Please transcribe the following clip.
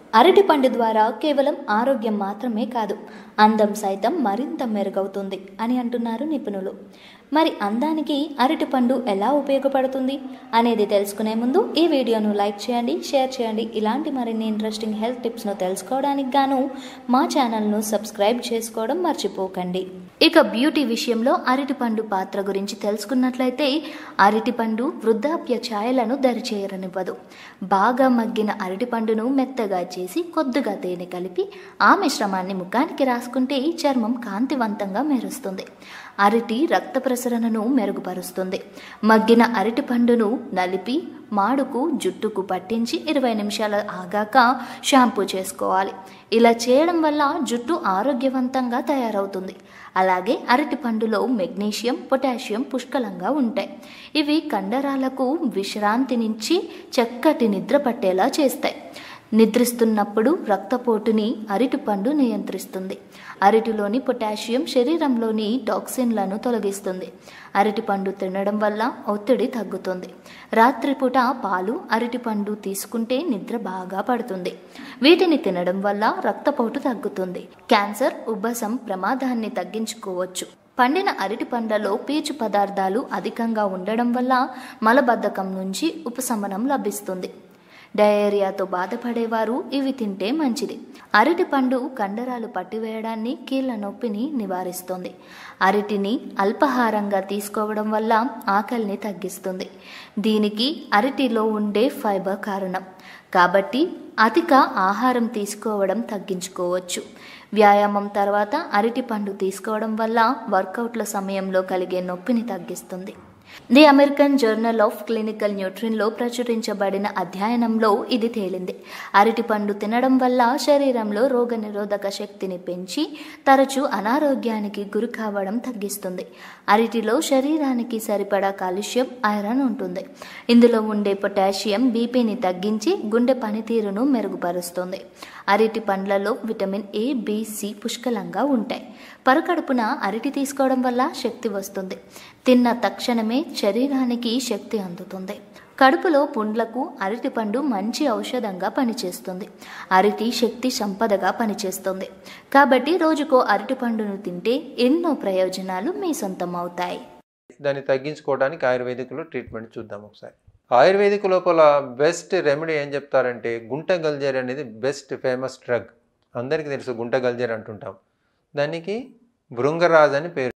అరటిపండు ద్వారా కేవలం ఆరోగ్యం మాత్రమే కాదు అందం సైతం మరింత మెరుగవుతుంది అని అంటున్నారు నిపుణులు మరి అందానికి అరటిపండు ఎలా ఉపయోగపడుతుంది అనేది తెలుసుకునే ముందు ఈ వీడియోను లైక్ చేయండి షేర్ చేయండి ఇలాంటి మరిన్ని ఇంట్రెస్టింగ్ హెల్త్ టిప్స్ను తెలుసుకోవడానికి గాను మా ఛానల్ను సబ్స్క్రైబ్ చేసుకోవడం మర్చిపోకండి ఇక బ్యూటీ విషయంలో అరటిపండు పాత్ర గురించి తెలుసుకున్నట్లయితే అరటిపండు వృద్ధాప్య ఛాయలను దరిచేయరనివ్వదు బాగా మగ్గిన అరటిపండును మెత్తగా చేసి కొద్దిగా తేనె కలిపి ఆ మిశ్రమాన్ని ముఖానికి రాసుకుంటే చర్మం కాంతివంతంగా మెరుస్తుంది అరటి రక్త ప్రసరణను మెరుగుపరుస్తుంది మగ్గిన అరటి పండును నలిపి మాడుకు జుట్టుకు పట్టించి ఇరవై నిమిషాలు ఆగాక షాంపూ చేసుకోవాలి ఇలా చేయడం వల్ల జుట్టు ఆరోగ్యవంతంగా తయారవుతుంది అలాగే అరటి పండులో మెగ్నీషియం పొటాషియం పుష్కలంగా ఉంటాయి ఇవి కండరాలకు విశ్రాంతినిచ్చి చక్కటి నిద్ర పట్టేలా చేస్తాయి నిద్రిస్తున్నప్పుడు రక్తపోటుని అరటిపండు నియంత్రిస్తుంది అరటిలోని పొటాషియం శరీరంలోని టాక్సిన్లను తొలగిస్తుంది అరటిపండు తినడం వల్ల ఒత్తిడి తగ్గుతుంది రాత్రిపూట పాలు అరటిపండు తీసుకుంటే నిద్ర బాగా పడుతుంది వీటిని తినడం వల్ల రక్తపోటు తగ్గుతుంది క్యాన్సర్ ఉబ్బసం ప్రమాదాన్ని తగ్గించుకోవచ్చు పండిన అరటి పండ్లలో పీచు పదార్థాలు అధికంగా ఉండడం వల్ల మలబద్ధకం నుంచి ఉపశమనం లభిస్తుంది డయేరియాతో బాధపడేవారు ఇవి తింటే మంచిది అరటి పండు కండరాలు పట్టివేయడాన్ని కీళ్ల నొప్పిని నివారిస్తుంది అరటిని అల్పాహారంగా తీసుకోవడం వల్ల ఆకలిని తగ్గిస్తుంది దీనికి అరటిలో ఉండే ఫైబర్ కారణం కాబట్టి అధిక ఆహారం తీసుకోవడం తగ్గించుకోవచ్చు వ్యాయామం తర్వాత అరటి పండు తీసుకోవడం వల్ల వర్కౌట్ల సమయంలో కలిగే నొప్పిని తగ్గిస్తుంది the American journal of clinical న్యూట్రిన్లో ప్రచురించబడిన అధ్యయనంలో ఇది తేలింది అరటిపండు తినడం వల్ల శరీరంలో రోగనిరోధక శక్తిని పెంచి తరచూ అనారోగ్యానికి గురి కావడం తగ్గిస్తుంది అరటిలో శరీరానికి సరిపడా కాలుష్యం ఐరన్ ఉంటుంది ఇందులో ఉండే పొటాషియం బీపీని తగ్గించి గుండె పనితీరును మెరుగుపరుస్తుంది అరటి పండ్లలో విటమిన్ ఏ బి సి పుష్కలంగా ఉంటాయి పరకడుపున అరటి తీసుకోవడం వల్ల శక్తి వస్తుంది తిన్న తక్షణమే శరీరానికి శక్తి అందుతుంది కడుపులో పుండ్లకు అరటిపండు మంచి ఔషధంగా పనిచేస్తుంది అరటి శక్తి సంపదగా పనిచేస్తుంది కాబట్టి రోజుకో అరటిపండును తింటే ఎన్నో ప్రయోజనాలు మీ సొంతం అవుతాయి దాన్ని తగ్గించుకోవడానికి ఆయుర్వేదిక్లో ట్రీట్మెంట్ చూద్దాం ఒకసారి ఆయుర్వేదిక్ లోపల బెస్ట్ రెమెడీ ఏం చెప్తారంటే గుంట గల్జేర్ అనేది బెస్ట్ ఫేమస్ డ్రగ్ అందరికీ తెలుసు గుంట గల్జేర్ అంటుంటాం దానికి భృంగరాజ్ అని పేరు